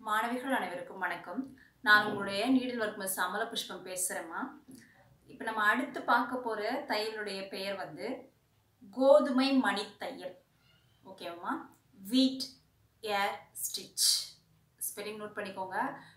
மாணவிகள் அனைவருக்கும் வணக்கம் நான் உங்களுடைய நீடில் ஒர்க் மிஸ் அமல புஷ்பம் பேசுகிறேம்மா இப்போ நம்ம அடுத்து பார்க்க போகிற தையலுடைய பெயர் வந்து கோதுமை மணி தையல் ஓகேவா வீட் ஏர் ஸ்டிச் ஸ்பெல்லிங் நோட் பண்ணிக்கோங்க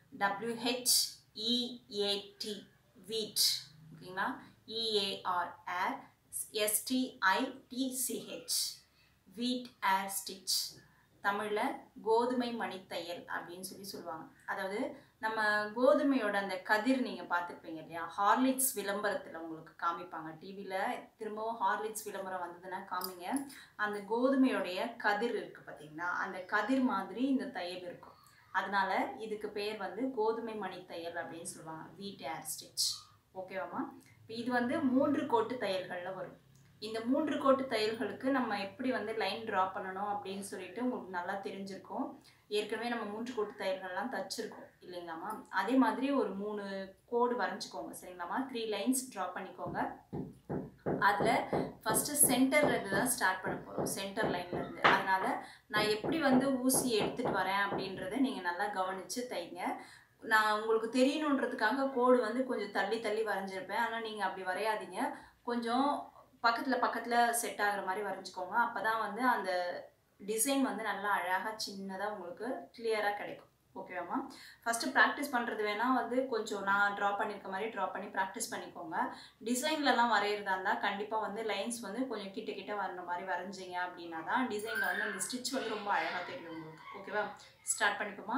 டபிள்யூஹெச்இஏடி வீட் ஓகேங்களா இஏஆர் ஏர் எஸ்டிஐடிசிஹெச் வீட் ஏர் ஸ்டிச் தமிழில் கோதுமை மணித்தையல் அப்படின்னு சொல்லி சொல்லுவாங்க அதாவது நம்ம கோதுமையோட அந்த கதிர் நீங்கள் பார்த்துருப்பீங்க இல்லையா ஹார்லிக்ஸ் விளம்பரத்தில் உங்களுக்கு காமிப்பாங்க டிவியில் திரும்பவும் ஹார்லிக்ஸ் விளம்பரம் வந்ததுன்னா காமிங்க அந்த கோதுமையோடைய கதிர் இருக்குது பார்த்தீங்களா அந்த கதிர் மாதிரி இந்த தையல் இருக்கும் அதனால இதுக்கு பேர் வந்து கோதுமை மணி தையல் அப்படின்னு சொல்லுவாங்க வீட் ஏர் ஸ்டிச் ஓகேவாம்மா இப்போ இது வந்து மூன்று கோட்டு தையல்களில் வரும் இந்த மூன்று கோட்டு தையல்களுக்கு நம்ம எப்படி வந்து லைன் ட்ரா பண்ணணும் அப்படின்னு சொல்லிட்டு உங்களுக்கு நல்லா தெரிஞ்சிருக்கும் ஏற்கனவே நம்ம மூன்று கோட்டு தையல்கள்லாம் தச்சிருக்கோம் இல்லைங்களாம்மா அதே மாதிரி ஒரு மூணு கோடு வரைஞ்சிக்கோங்க சரிங்களாம்மா த்ரீ லைன்ஸ் ட்ரா பண்ணிக்கோங்க அதில் ஃபஸ்ட்டு சென்டர்லேருந்து தான் ஸ்டார்ட் பண்ண போகிறோம் சென்டர் லைன்லேருந்து அதனால் நான் எப்படி வந்து ஊசி எடுத்துகிட்டு வரேன் அப்படின்றத நீங்கள் நல்லா கவனித்து தைங்க நான் உங்களுக்கு தெரியணுன்றதுக்காக கோடு வந்து கொஞ்சம் தள்ளி தள்ளி வரைஞ்சிருப்பேன் ஆனால் நீங்கள் அப்படி வரையாதீங்க கொஞ்சம் பக்கத்தில் பக்கத்தில் செட் ஆகிற மாதிரி வரைஞ்சிக்கோங்க அப்போ தான் வந்து அந்த டிசைன் வந்து நல்லா அழகாக சின்னதாக உங்களுக்கு கிளியராக கிடைக்கும் ஓகேவாம்மா ஃபஸ்ட்டு ப்ராக்டிஸ் பண்ணுறது வேணால் வந்து கொஞ்சம் நான் ட்ரா பண்ணியிருக்க மாதிரி ட்ரா பண்ணி ப்ராக்டிஸ் பண்ணிக்கோங்க டிசைன்லலாம் வரைகிறதா இருந்தால் கண்டிப்பாக வந்து லைன்ஸ் வந்து கொஞ்சம் கிட்ட கிட்ட வர்ற மாதிரி வரைஞ்சிங்க அப்படின்னா தான் டிசைனில் வந்து அந்த ஸ்டிச் வந்து ரொம்ப அழகாக தெரியும் உங்களுக்கு ஓகேவா ஸ்டார்ட் பண்ணிக்கோமா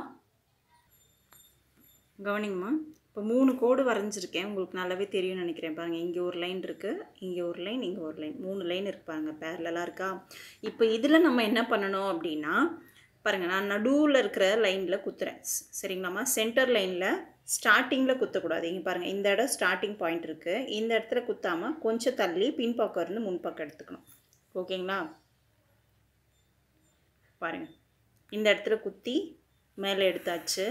கவனிங்கம்மா இப்போ மூணு கோடு வரைஞ்சிருக்கேன் உங்களுக்கு நல்லாவே தெரியும்னு நினைக்கிறேன் பாருங்கள் இங்கே ஒரு லைன் இருக்குது இங்கே ஒரு லைன் இங்கே ஒரு லைன் மூணு லைன் இருக்கு பாருங்கள் பேரலெலாம் இருக்கா இப்போ இதில் நம்ம என்ன பண்ணணும் அப்படின்னா பாருங்கள் நான் நடுவில் இருக்கிற லைனில் குத்துறேன் சரிங்களாம்மா சென்டர் லைனில் ஸ்டார்டிங்கில் குத்தக்கூடாது இங்கே பாருங்கள் இந்த இடம் ஸ்டார்டிங் பாயிண்ட் இருக்குது இந்த இடத்துல குத்தாமல் கொஞ்சம் தள்ளி பின்பக்கம் இருந்து முன்பக்கம் எடுத்துக்கணும் ஓகேங்களா பாருங்கள் இந்த இடத்துல குத்தி மேலே எடுத்தாச்சு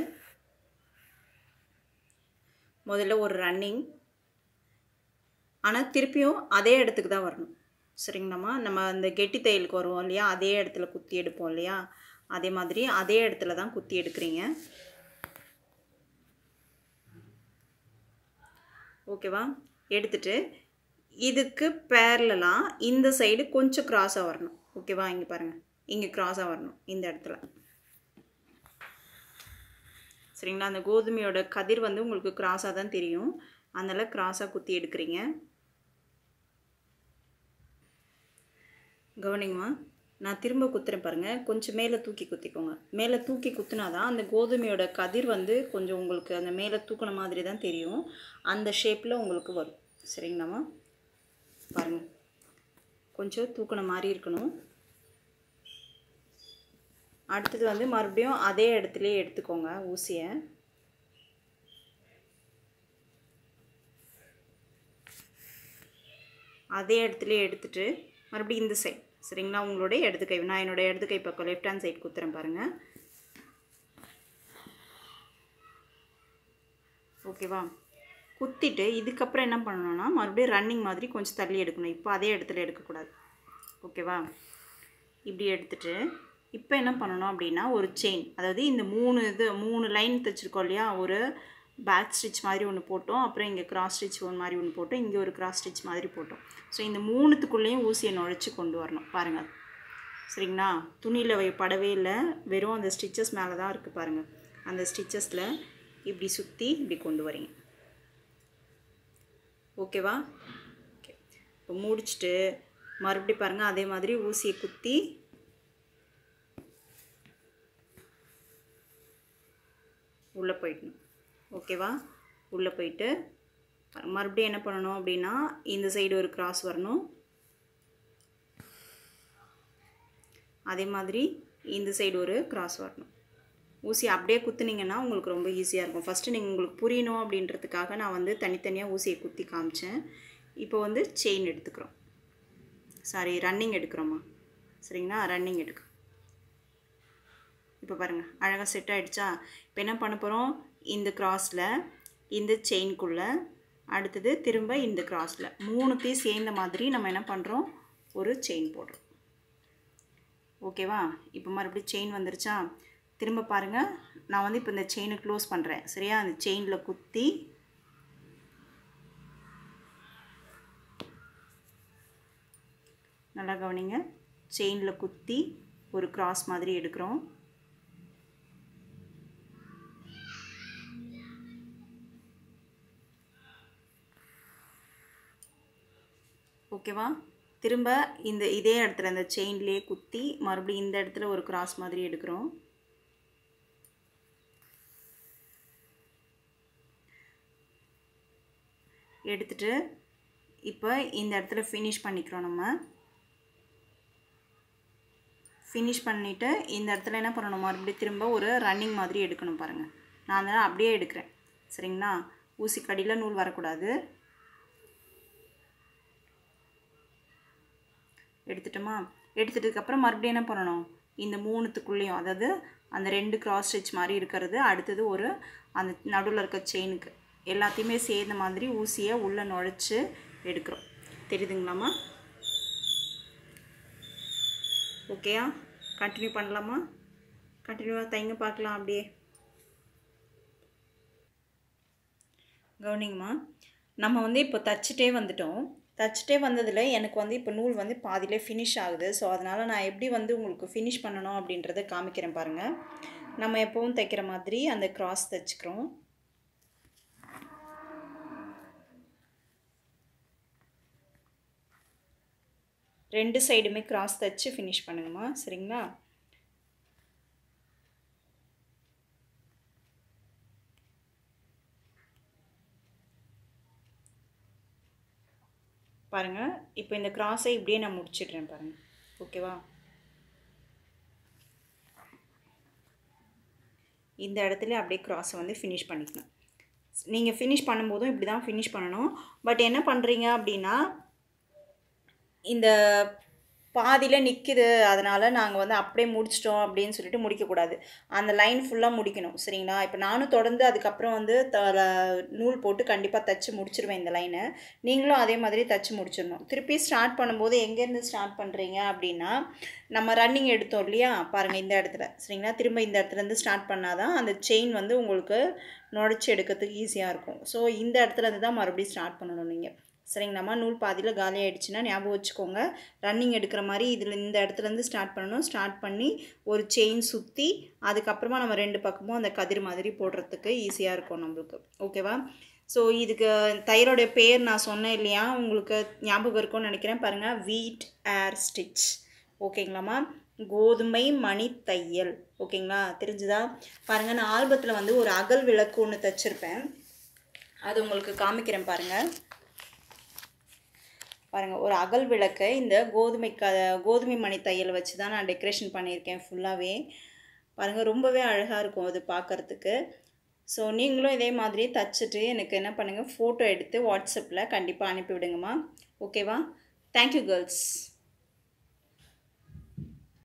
முதல்ல ஒரு ரன்னிங் ஆனால் திருப்பியும் அதே இடத்துக்கு தான் வரணும் சரிங்களாம்மா நம்ம அந்த கெட்டி தையலுக்கு வருவோம் இல்லையா அதே இடத்துல குத்தி எடுப்போம் இல்லையா அதே மாதிரி அதே இடத்துல தான் குத்தி எடுக்கிறீங்க ஓகேவா எடுத்துட்டு இதுக்கு பேரலாம் இந்த சைடு கொஞ்சம் க்ராஸாக வரணும் ஓகேவா இங்கே பாருங்கள் இங்கே க்ராஸாக வரணும் இந்த இடத்துல சரிங்களா அந்த கோதுமையோட கதிர் வந்து உங்களுக்கு கிராஸாக தான் தெரியும் அதனால் கிராஸாக குத்தி எடுக்கிறீங்க கவனிங்கம்மா நான் திரும்ப குத்துறேன் பாருங்கள் கொஞ்சம் மேலே தூக்கி குத்திக்கோங்க மேலே தூக்கி குத்துனா தான் அந்த கோதுமையோட கதிர் வந்து கொஞ்சம் உங்களுக்கு அந்த மேலே தூக்கின மாதிரி தான் தெரியும் அந்த ஷேப்பில் உங்களுக்கு வரும் சரிங்களாம்மா பாருங்கள் கொஞ்சம் தூக்கின மாதிரி இருக்கணும் அடுத்தது வந்து மறுபடியும் அதே இடத்துலையே எடுத்துக்கோங்க ஊசியை அதே இடத்துலையே எடுத்துட்டு மறுபடியும் இந்த சைட் சரிங்களா உங்களுடைய இடது கை நான் என்னோடய இடது கை பக்கம் லெஃப்ட் ஹேண்ட் சைட் குத்துறேன் பாருங்கள் ஓகேவா குத்திட்டு இதுக்கப்புறம் என்ன பண்ணணும்னா மறுபடியும் ரன்னிங் மாதிரி கொஞ்சம் தள்ளி எடுக்கணும் இப்போ அதே இடத்துல எடுக்கக்கூடாது ஓகேவா இப்படி எடுத்துட்டு இப்போ என்ன பண்ணணும் அப்படின்னா ஒரு செயின் அதாவது இந்த மூணு இது மூணு லைன் தைச்சிருக்கோம் இல்லையா ஒரு பேக் ஸ்டிச் மாதிரி ஒன்று போட்டோம் அப்புறம் இங்கே கிராஸ் ஸ்டிச் ஒன்று மாதிரி ஒன்று போட்டோம் இங்கே ஒரு கிராஸ் ஸ்டிச் மாதிரி போட்டோம் ஸோ இந்த மூணுத்துக்குள்ளேயும் ஊசியை நுழைச்சி கொண்டு வரணும் பாருங்கள் சரிங்களா துணியில் வை படவே இல்லை வெறும் அந்த ஸ்டிச்சஸ் மேலே தான் இருக்குது பாருங்கள் அந்த ஸ்டிச்சஸில் இப்படி சுற்றி இப்படி கொண்டு வரீங்க ஓகேவா ஓகே இப்போ முடிச்சுட்டு மறுபடி பாருங்கள் அதே மாதிரி ஊசியை குத்தி உள்ளே போயிடணும் ஓகேவா உள்ளே போயிட்டு மறுபடியும் என்ன பண்ணணும் அப்படின்னா இந்த சைடு ஒரு கிராஸ் வரணும் அதே மாதிரி இந்த சைடு ஒரு கிராஸ் வரணும் ஊசி அப்படியே குத்துனீங்கன்னா உங்களுக்கு ரொம்ப ஈஸியாக இருக்கும் ஃபஸ்ட்டு நீங்கள் உங்களுக்கு புரியணும் அப்படின்றதுக்காக நான் வந்து தனித்தனியாக ஊசியை குத்தி காமிச்சேன் இப்போ வந்து செயின் எடுத்துக்கிறோம் சாரி ரன்னிங் எடுக்கிறோம்மா சரிங்களா ரன்னிங் எடுக்கிறோம் இப்போ பாருங்கள் அழகாக செட் ஆகிடுச்சா இப்போ என்ன பண்ண போகிறோம் இந்த க்ராஸில் இந்த செயின்குள்ளே அடுத்தது திரும்ப இந்த க்ராஸில் மூணுத்தையும் சேர்ந்த மாதிரி நம்ம என்ன பண்ணுறோம் ஒரு செயின் போடுறோம் ஓகேவா இப்போ மறுபடியும் செயின் வந்துருச்சா திரும்ப பாருங்கள் நான் வந்து இப்போ இந்த செயினை க்ளோஸ் பண்ணுறேன் சரியா அந்த செயினில் குத்தி நல்லா கவனிங்க செயினில் குத்தி ஒரு கிராஸ் மாதிரி எடுக்கிறோம் ஓகேவா திரும்ப இந்த இதே இடத்துல இந்த செயின்லேயே குத்தி மறுபடியும் இந்த இடத்துல ஒரு கிராஸ் மாதிரி எடுக்கிறோம் எடுத்துட்டு இப்போ இந்த இடத்துல ஃபினிஷ் பண்ணிக்கிறோம் நம்ம ஃபினிஷ் பண்ணிவிட்டு இந்த இடத்துல என்ன பண்ணணும் மறுபடியும் திரும்ப ஒரு ரன்னிங் மாதிரி எடுக்கணும் பாருங்கள் நான் அதனால் அப்படியே எடுக்கிறேன் சரிங்களா ஊசி கடியில் நூல் வரக்கூடாது எடுத்துட்டோமா எடுத்துட்டதுக்கப்புறம் மறுபடியும் என்ன பண்ணணும் இந்த மூணுத்துக்குள்ளேயும் அதாவது அந்த ரெண்டு கிராஸ் ஸ்டிச் மாதிரி இருக்கிறது அடுத்தது ஒரு அந்த நடுவில் இருக்க செயினுக்கு எல்லாத்தையுமே சேர்ந்த மாதிரி ஊசியை உள்ளே நுழைச்சி எடுக்கிறோம் தெரியுதுங்களாம்மா ஓகேயா கண்டினியூ பண்ணலாமா கண்டினியூவாக தைங்க பார்க்கலாம் அப்படியே கவனிங்கம்மா நம்ம வந்து இப்போ தச்சுட்டே வந்துட்டோம் தச்சுட்டே வந்ததில் எனக்கு வந்து இப்போ நூல் வந்து பாதியிலே ஃபினிஷ் ஆகுது ஸோ அதனால் நான் எப்படி வந்து உங்களுக்கு ஃபினிஷ் பண்ணணும் அப்படின்றத காமிக்கிறேன் பாருங்கள் நம்ம எப்போவும் தைக்கிற மாதிரி அந்த கிராஸ் தைச்சிக்கிறோம் ரெண்டு சைடுமே கிராஸ் தைச்சு ஃபினிஷ் பண்ணுங்கம்மா சரிங்களா பாருங்கள் இப்போ இந்த கிராஸை இப்படியே நான் முடிச்சிடுறேன் பாருங்கள் ஓகேவா இந்த இடத்துல அப்படியே கிராஸை வந்து ஃபினிஷ் பண்ணிக்கணும் நீங்கள் ஃபினிஷ் பண்ணும்போதும் இப்படி தான் ஃபினிஷ் பண்ணணும் பட் என்ன பண்ணுறீங்க அப்படின்னா இந்த பாதியில் நிற்கிது அதனால் நாங்கள் வந்து அப்படியே முடிச்சிட்டோம் அப்படின்னு சொல்லிட்டு முடிக்கக்கூடாது அந்த லைன் ஃபுல்லாக முடிக்கணும் சரிங்களா இப்போ நானும் தொடர்ந்து அதுக்கப்புறம் வந்து த நூல் போட்டு கண்டிப்பாக தைச்சி முடிச்சிருவேன் இந்த லைனை நீங்களும் அதே மாதிரி தைச்சி முடிச்சிடணும் திருப்பி ஸ்டார்ட் பண்ணும்போது எங்கேருந்து ஸ்டார்ட் பண்ணுறீங்க அப்படின்னா நம்ம ரன்னிங் எடுத்தோம் இல்லையா பாருங்கள் இந்த இடத்துல சரிங்களா திரும்ப இந்த இடத்துலேருந்து ஸ்டார்ட் பண்ணால் தான் அந்த செயின் வந்து உங்களுக்கு நுழைச்சி எடுக்கிறதுக்கு ஈஸியாக இருக்கும் ஸோ இந்த இடத்துலேருந்து தான் மறுபடியும் ஸ்டார்ட் பண்ணணும் நீங்கள் சரிங்களாம்மா நூல் பாதியில் காலி ஆகிடுச்சுன்னா ஞாபகம் வச்சுக்கோங்க ரன்னிங் எடுக்கிற மாதிரி இதில் இந்த இடத்துலேருந்து ஸ்டார்ட் பண்ணணும் ஸ்டார்ட் பண்ணி ஒரு செயின் சுற்றி அதுக்கப்புறமா நம்ம ரெண்டு பக்கமும் அந்த கதிர் மாதிரி போடுறதுக்கு ஈஸியாக இருக்கும் நம்மளுக்கு ஓகேவா ஸோ இதுக்கு தையலோடைய பேர் நான் சொன்னேன் இல்லையா உங்களுக்கு ஞாபகம் இருக்கும்னு நினைக்கிறேன் பாருங்கள் வீட் ஏர் ஸ்டிச் ஓகேங்களாம்மா கோதுமை மணி தையல் ஓகேங்களா தெரிஞ்சுதா பாருங்கள் நான் ஆல்பத்தில் வந்து ஒரு அகல் விளக்கு ஒன்று தைச்சிருப்பேன் அது உங்களுக்கு காமிக்கிறேன் பாருங்கள் பாருங்கள் ஒரு அகல் விளக்கை இந்த கோதுமை க கோதுமை மணி தையல் வச்சு தான் நான் டெக்கரேஷன் பண்ணியிருக்கேன் ஃபுல்லாகவே பாருங்கள் ரொம்பவே அழகாக இருக்கும் அது பார்க்குறதுக்கு ஸோ நீங்களும் இதே மாதிரி தச்சுட்டு எனக்கு என்ன பண்ணுங்கள் ஃபோட்டோ எடுத்து வாட்ஸ்அப்பில் கண்டிப்பாக அனுப்பி விடுங்கம்மா ஓகேவா தேங்க்யூ கேர்ள்ஸ்